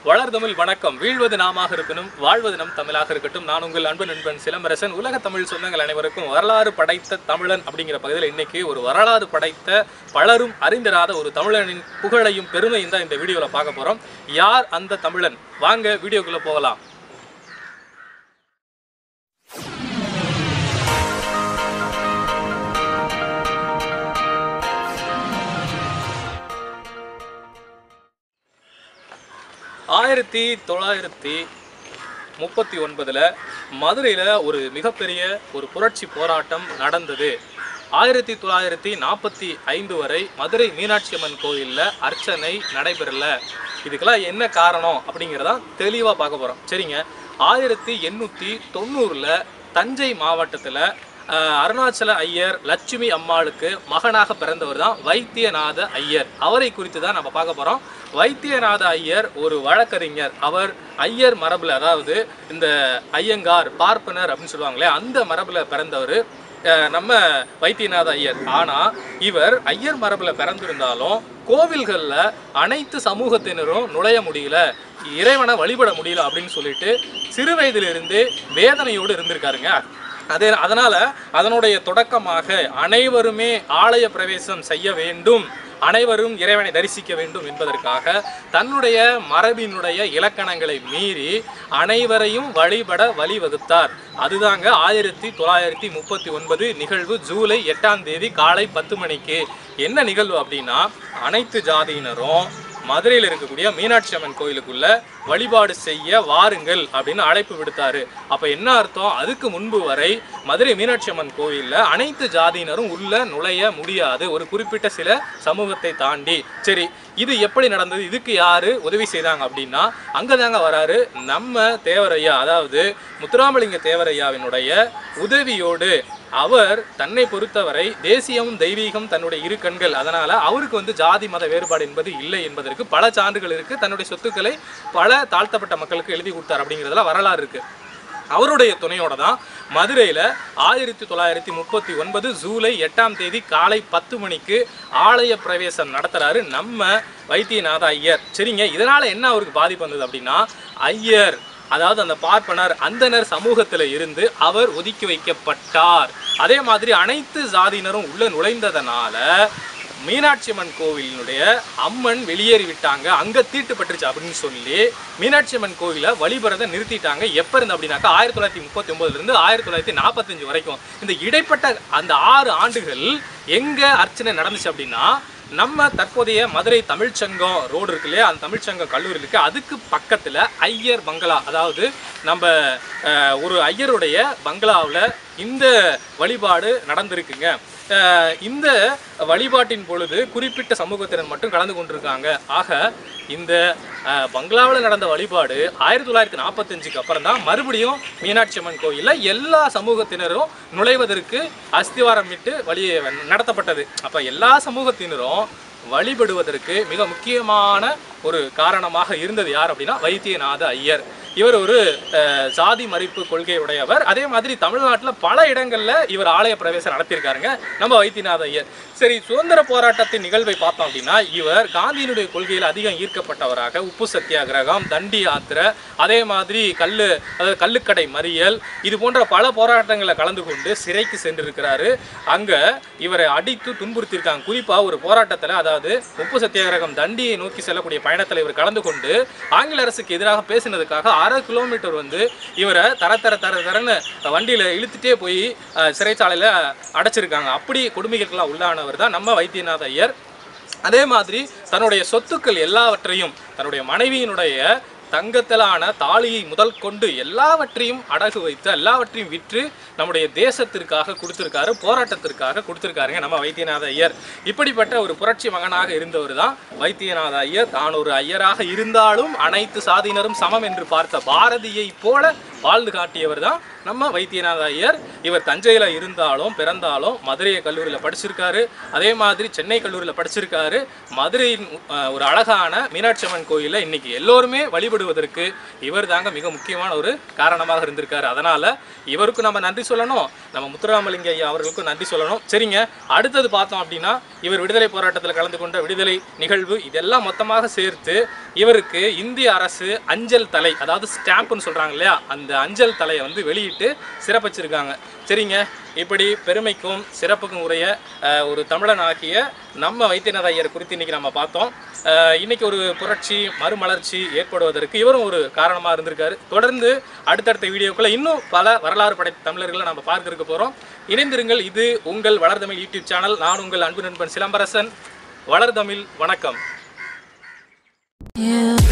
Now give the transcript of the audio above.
வளர்தமிழ் வணக்கம் வீழ்வது நாமாக இருக்கணும் வாழ்வது நம் தமிழாக இருக்கட்டும் நான் உங்கள் அன்பு நண்பன் சிலம்பரசன் உலக தமிழ் சொந்தங்கள் அனைவருக்கும் வரலாறு படைத்த தமிழன் அப்படிங்கிற பகுதியில் இன்னைக்கு ஒரு வரலாறு படைத்த பலரும் அறிந்திராத ஒரு தமிழனின் புகழையும் பெருமையும் தான் இந்த வீடியோவில் பார்க்க போகிறோம் யார் அந்த தமிழன் வாங்க வீடியோக்குள்ளே போகலாம் ஆயிரத்தி தொள்ளாயிரத்தி முப்பத்தி ஒன்பதில் மதுரையில் ஒரு மிகப்பெரிய ஒரு புரட்சி போராட்டம் நடந்தது ஆயிரத்தி தொள்ளாயிரத்தி நாற்பத்தி ஐந்து வரை மதுரை மீனாட்சி அம்மன் கோயிலில் அர்ச்சனை நடைபெறல இதுக்கெல்லாம் என்ன காரணம் அப்படிங்கிறதா தெளிவாக பார்க்க போகிறோம் சரிங்க ஆயிரத்தி எண்ணூற்றி தொண்ணூறில் தஞ்சை மாவட்டத்தில் அஹ் அருணாச்சல ஐயர் லட்சுமி அம்மாளுக்கு மகனாக பிறந்தவர் தான் வைத்தியநாத ஐயர் அவரை குறித்து தான் நம்ம பார்க்க போகிறோம் வைத்தியநாத ஐயர் ஒரு வழக்கறிஞர் அவர் ஐயர் மரபில் அதாவது இந்த ஐயங்கார் பார்ப்பனர் அப்படின்னு சொல்லுவாங்களே அந்த மரபில் பிறந்தவர் அஹ் நம்ம வைத்தியநாத ஐயர் ஆனால் இவர் ஐயர் மரபில் பிறந்திருந்தாலும் கோவில்களில் அனைத்து சமூகத்தினரும் நுழைய முடியல இறைவனை வழிபட முடியல அப்படின்னு சொல்லிட்டு சிறு வயதிலிருந்து வேதனையோடு இருந்திருக்காருங்க அதே அதனால அதனுடைய தொடக்கமாக அனைவருமே ஆலய பிரவேசம் செய்ய வேண்டும் அனைவரும் இறைவனை தரிசிக்க வேண்டும் என்பதற்காக தன்னுடைய மரபினுடைய இலக்கணங்களை மீறி அனைவரையும் வழிபட வழிவகுத்தார் அதுதாங்க ஆயிரத்தி தொள்ளாயிரத்தி முப்பத்தி ஒன்பது நிகழ்வு ஜூலை எட்டாம் தேதி காலை பத்து மணிக்கு என்ன நிகழ்வு அப்படின்னா அனைத்து ஜாதியினரும் மதுரையில் இருக்கக்கூடிய மீனாட்சி அம்மன் கோயிலுக்குள்ள வழிபாடு செய்ய வாருங்கள் அப்படின்னு அழைப்பு விடுத்தாரு அப்ப என்ன அர்த்தம் அதுக்கு முன்பு வரை மதுரை மீனாட்சி அம்மன் கோயில்ல அனைத்து ஜாதியினரும் உள்ள நுழைய முடியாது ஒரு குறிப்பிட்ட சில சமூகத்தை தாண்டி சரி இது எப்படி நடந்தது இதுக்கு யாரு உதவி செய்தாங்க அப்படின்னா அங்கதாங்க வராரு நம்ம தேவரையா அதாவது முத்துராமலிங்க தேவரையாவினுடைய உதவியோடு அவர் தன்னை பொறுத்தவரை தேசியம் தெய்வீகம் தன்னுடைய இரு கண்கள் அதனால அவருக்கு வந்து ஜாதி மத வேறுபாடு என்பது இல்லை என்பதற்கு பல சான்றுகள் இருக்கு தன்னுடைய சொத்துக்களை பல தாழ்த்தப்பட்ட மக்களுக்கு எழுதி கொடுத்தார் அப்படிங்கிறதுல வரலாறு இருக்கு அவருடைய துணையோட தான் மதுரையில் ஆயிரத்தி தொள்ளாயிரத்தி முப்பத்தி ஒன்பது ஜூலை எட்டாம் தேதி காலை பத்து மணிக்கு ஆலய பிரவேசம் நடத்துறாரு நம்ம வைத்தியநாத ஐயர் சரிங்க இதனால என்ன அவருக்கு பாதிப்பு வந்தது அப்படின்னா ஐயர் அதாவது அந்த பார்ப்பனர் அந்தனர் சமூகத்தில் இருந்து அவர் ஒதுக்கி வைக்கப்பட்டார் அதே மாதிரி அனைத்து ஜாதியினரும் உள்ள நுழைந்ததனால மீனாட்சி அம்மன் கோவிலினுடைய அம்மன் வெளியேறி விட்டாங்க அங்க தீட்டுப்பட்டுருச்சு அப்படின்னு சொல்லி மீனாட்சி அம்மன் கோவிலை வழிபடுறதை நிறுத்திட்டாங்க எப்ப இருந்து அப்படின்னாக்கா ஆயிரத்தி தொள்ளாயிரத்தி முப்பத்தி ஒன்பதுல இருந்து ஆயிரத்தி தொள்ளாயிரத்தி நாற்பத்தஞ்சு வரைக்கும் இந்த இடைப்பட்ட அந்த ஆறு ஆண்டுகள் எங்க அர்ச்சனை நடந்துச்சு அப்படின்னா நம்ம தற்போதைய மதுரை தமிழ்ச்சங்கம் ரோடு இருக்கு இல்லையா அந்த தமிழ்ச்சங்கம் கல்லூரி இருக்கு அதுக்கு பக்கத்துல ஐயர் பங்களா அதாவது நம்ம அஹ், ஒரு ஐயருடைய பங்களாவில் இந்த வழிபாடு நடந்திருக்குங்க அஹ், இந்த வழிபாட்டின் பொழுது குறிப்பிட்ட சமூகத்தினர் மட்டும் கலந்து கொண்டிருக்காங்க ஆக இந்த அஹ், பங்களாவில் நடந்த வழிபாடு ஆயிரத்தி தொள்ளாயிரத்தி நாற்பத்தஞ்சுக்கு அப்புறம் தான் மறுபடியும் மீனாட்சி அம்மன் கோயிலில் எல்லா சமூகத்தினரும் நுழைவதற்கு அஸ்திவாரம் இட்டு வழி நடத்தப்பட்டது அப்போ எல்லா சமூகத்தினரும் வழிபடுவதற்கு மிக முக்கியமான ஒரு காரணமாக இருந்தது யார் அப்படின்னா வைத்தியநாத ஐயர் இவர் ஒரு அஹ், சாதி மறிப்பு கொள்கையுடையவர் அதே மாதிரி தமிழ்நாட்டில் பல இடங்களில் இவர் ஆலய பிரவேசம் நடத்தியிருக்காருங்க நம்ம வைத்தியநாத ஐயர் சரி சுதந்திர போராட்டத்தின் நிகழ்வை பார்த்தோம் அப்படின்னா இவர் காந்தியினுடைய கொள்கையில் அதிகம் ஈர்க்கப்பட்டவராக உப்பு சத்தியாகிரகம் தண்டி யாத்திரை அதே மாதிரி கல்லு அதாவது கல்லுக்கடை மறியல் இது போன்ற பல போராட்டங்களில் கலந்து கொண்டு சிறைக்கு சென்றிருக்கிறாரு அங்கே இவரை அடித்து துன்புறுத்தியிருக்காங்க குறிப்பாக ஒரு போராட்டத்தில் அதாவது உப்பு சத்தியாகிரகம் தண்டியை நோக்கி செல்லக்கூடிய பயணத்தில் இவர் கலந்து கொண்டு ஆங்கில அரசுக்கு எதிராக பேசினதுக்காக அரை கிலோமீட்டர் வந்து இவரை தர தர தர தரன்னு வண்டியில் இழுத்துட்டே போய் அஹ், சிறைச்சாலையில் அடைச்சிருக்காங்க அப்படி கொடுமைகளுக்கெல்லாம் உள்ளானவர் தான் நம்ம வைத்தியநாத ஐயர் அதே மாதிரி தன்னுடைய சொத்துக்கள் எல்லாவற்றையும் தன்னுடைய மனைவியினுடைய தங்கத்திலான தாலியை முதல் கொண்டு எல்லாவற்றையும் அடகு வைத்து எல்லாவற்றையும் விற்று நம்முடைய தேசத்திற்காக கொடுத்திருக்காரு போராட்டத்திற்காக கொடுத்திருக்காருங்க நம்ம வைத்தியநாத ஐயர் இப்படிப்பட்ட ஒரு புரட்சி மகனாக இருந்தவர் தான் வைத்தியநாத ஐயர் தான் ஒரு ஐயராக இருந்தாலும் அனைத்து சாதியினரும் சமம் என்று பார்த்த பாரதியை போல வாழ்ந்து காட்டியவர் தான் நம்ம வைத்தியநாத ஐயர் இவர் தஞ்சையில் இருந்தாலும் பிறந்தாலும் மதுரை கல்லூரியில் படிச்சிருக்காரு அதே மாதிரி சென்னை கல்லூரியில் படிச்சிருக்காரு மதுரையின் அஹ், ஒரு அழகான மீனாட்சி அம்மன் கோயிலில் இன்னைக்கு எல்லோருமே வழிபடுவது ஏற்படுவதற்கு இவர் தாங்க மிக முக்கியமான ஒரு காரணமாக இருந்திருக்காரு அதனால இவருக்கும் நம்ம நன்றி சொல்லணும் நம்ம முத்துராமலிங்க ஐயா அவர்களுக்கும் நன்றி சொல்லணும் சரிங்க அடுத்தது பார்த்தோம் அப்படின்னா இவர் விடுதலை போராட்டத்தில் கலந்து கொண்ட விடுதலை நிகழ்வு இதெல்லாம் மொத்தமாக சேர்த்து இவருக்கு இந்திய அரசு அஞ்சல் தலை அதாவது ஸ்டாம்ப்னு சொல்றாங்க இல்லையா அந்த அஞ்சல் தலையை வந்து வெளியிட்டு சிறப்பிச்சிருக்காங்க சரிங்க இப்படி பெருமைக்கும் சிறப்புக்கும் உரிய அஹ், ஒரு தமிழன் ஆகிய நம்ம வைத்தியநாத ஐயர் குறித்து இன்னைக்கு நம்ம பார்த்தோம் அஹ், இன்னைக்கு ஒரு புரட்சி மறுமலர்ச்சி ஏற்படுவதற்கு இவரும் ஒரு காரணமாக இருந்திருக்காரு தொடர்ந்து அடுத்தடுத்த வீடியோக்குள்ள இன்னும் பல வரலாறு படைத்த தமிழர்களை நம்ம பார்க்க இருக்க போகிறோம் இணைந்திருங்கள் இது உங்கள் வளர்தமிழ் யூடியூப் சேனல் நான் உங்கள் அன்பு நண்பன் சிலம்பரசன் வளர்தமிழ் வணக்கம் You